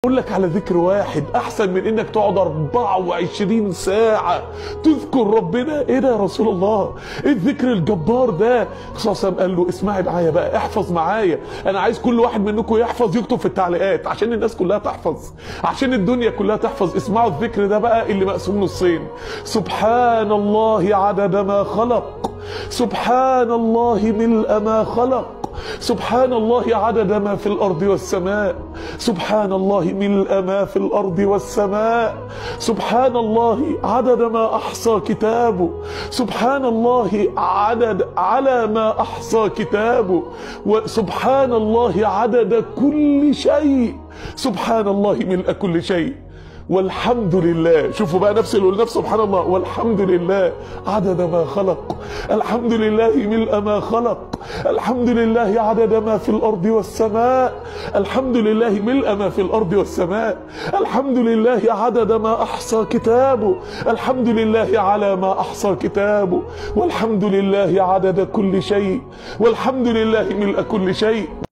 اقول لك على ذكر واحد احسن من انك تقعد 24 ساعة تذكر ربنا ايه ده يا رسول الله ايه الذكر الجبار ده صلى الله عليه وسلم قال له اسمعي معايا بقى احفظ معايا انا عايز كل واحد منكم يحفظ يكتب في التعليقات عشان الناس كلها تحفظ عشان الدنيا كلها تحفظ اسمعوا الذكر ده بقى اللي مقسوم نصين سبحان الله عدد ما خلق سبحان الله ملء ما خلق سبحان الله عدد ما في الارض والسماء سبحان الله ملء ما في الارض والسماء سبحان الله عدد ما احصى كتابه سبحان الله عدد على ما احصى كتابه وسبحان الله عدد كل شيء سبحان الله ملء كل شيء والحمد لله شوفوا بقى نفس اللي قلنا سبحان الله والحمد لله عدد ما خلق الحمد لله ملء ما خلق الحمد لله عدد ما في الارض والسماء الحمد لله ملء ما في الارض والسماء الحمد لله عدد ما احصى كتابه الحمد لله على ما احصى كتابه والحمد لله عدد كل شيء والحمد لله ملء كل شيء